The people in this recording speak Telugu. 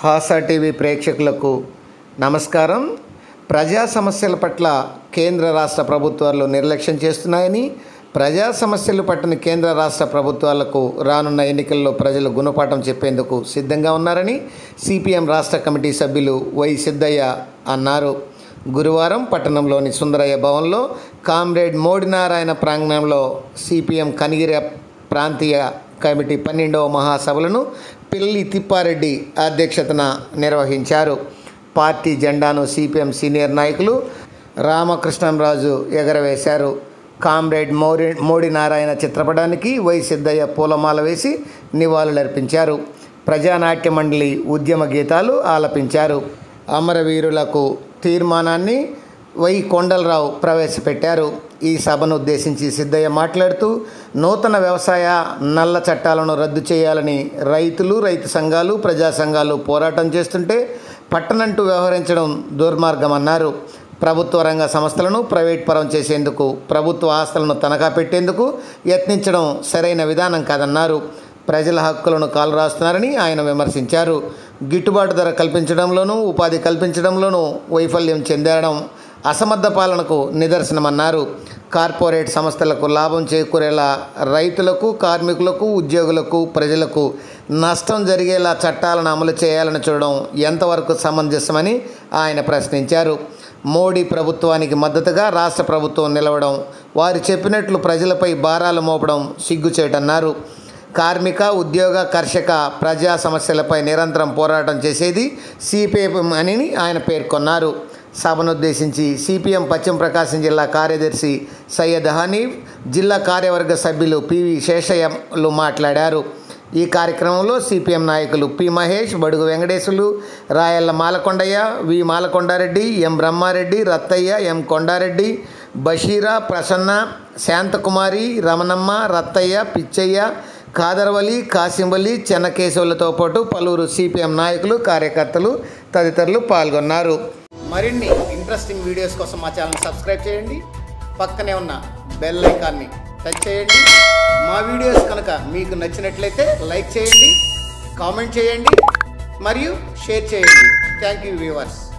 హాసా టీవీ ప్రేక్షకులకు నమస్కారం ప్రజా సమస్యల పట్ల కేంద్ర రాష్ట్ర ప్రభుత్వాలు నిర్లక్ష్యం చేస్తున్నాయని ప్రజా సమస్యలు పట్టిన కేంద్ర రాష్ట్ర ప్రభుత్వాలకు రానున్న ఎన్నికల్లో ప్రజలు గుణపాఠం చెప్పేందుకు సిద్ధంగా ఉన్నారని సిపిఎం రాష్ట్ర కమిటీ సభ్యులు వై సిద్ధయ్య అన్నారు గురువారం పట్టణంలోని సుందరయ్య భవన్లో కామ్రేడ్ మోడినారాయణ ప్రాంగణంలో సిపిఎం కనిగిరి ప్రాంతీయ కమిటీ పన్నెండవ మహాసభలను పిల్లి తిప్పారెడ్డి అధ్యక్షతన నిర్వహించారు పార్టీ జెండాను సిపిఎం సీనియర్ నాయకులు రామకృష్ణంరాజు ఎగరవేశారు కామ్రేడ్ మోరి మోడి నారాయణ చిత్రపటానికి వై సిద్ధయ్య పూలమాల వేసి నివాళులర్పించారు ప్రజానాట్య మండలి ఉద్యమ గీతాలు ఆలపించారు అమరవీరులకు తీర్మానాన్ని వై కొండలరావు ప్రవేశపెట్టారు ఈ సభను ఉద్దేశించి సిద్ధయ్య మాట్లాడుతూ నూతన వ్యవసాయ నల్ల చట్టాలను రద్దు చేయాలని రైతులు రైతు సంఘాలు ప్రజా సంఘాలు పోరాటం చేస్తుంటే పట్టనంటూ వ్యవహరించడం దుర్మార్గమన్నారు ప్రభుత్వ రంగ సంస్థలను ప్రైవేట్ పరం చేసేందుకు ప్రభుత్వ ఆస్తులను తనఖా పెట్టేందుకు యత్నించడం సరైన విధానం కాదన్నారు ప్రజల హక్కులను కాలు రాస్తున్నారని ఆయన విమర్శించారు గిట్టుబాటు ధర కల్పించడంలోనూ ఉపాధి కల్పించడంలోనూ వైఫల్యం చెందడం అసమర్థ పాలనకు నిదర్శనమన్నారు కార్పొరేట్ సంస్థలకు లాభం చేకూరేలా రైతులకు కార్మికులకు ఉద్యోగులకు ప్రజలకు నష్టం జరిగేలా చట్టాలను అమలు చేయాలని చూడడం ఎంతవరకు సమంజసమని ఆయన ప్రశ్నించారు మోడీ ప్రభుత్వానికి మద్దతుగా రాష్ట్ర ప్రభుత్వం నిలవడం వారు చెప్పినట్లు ప్రజలపై భారాలు మోపడం సిగ్గుచేటన్నారు కార్మిక ఉద్యోగ కర్షక ప్రజా సమస్యలపై నిరంతరం పోరాటం చేసేది సిపిఎం అని ఆయన పేర్కొన్నారు సభనుద్దేశించి సిపిఎం పశ్చిమ ప్రకాశం జిల్లా కార్యదర్శి సయ్యద్ హనీఫ్ జిల్లా కార్యవర్గ సభ్యులు పివి శేషయ్యలు మాట్లాడారు ఈ కార్యక్రమంలో సిపిఎం నాయకులు పి మహేష్ బడుగు వెంకటేశులు రాయల్ల మాలకొండయ్య వి మాలకొండారెడ్డి ఎం బ్రహ్మారెడ్డి రత్తయ్య ఎం కొండారెడ్డి బషీరా ప్రసన్న శాంతకుమారి రమణమ్మ రత్తయ్య పిచ్చయ్య కాదర్వలి కాసింవలి చెన్నకేశవులతో పాటు పలువురు సిపిఎం నాయకులు కార్యకర్తలు తదితరులు పాల్గొన్నారు మరిన్ని ఇంట్రెస్టింగ్ వీడియోస్ కోసం మా ఛానల్ సబ్స్క్రైబ్ చేయండి పక్కనే ఉన్న బెల్ ఐకాన్ని టచ్ చేయండి మా వీడియోస్ కనుక మీకు నచ్చినట్లయితే లైక్ చేయండి కామెంట్ చేయండి మరియు షేర్ చేయండి థ్యాంక్ యూ వ్యూవర్స్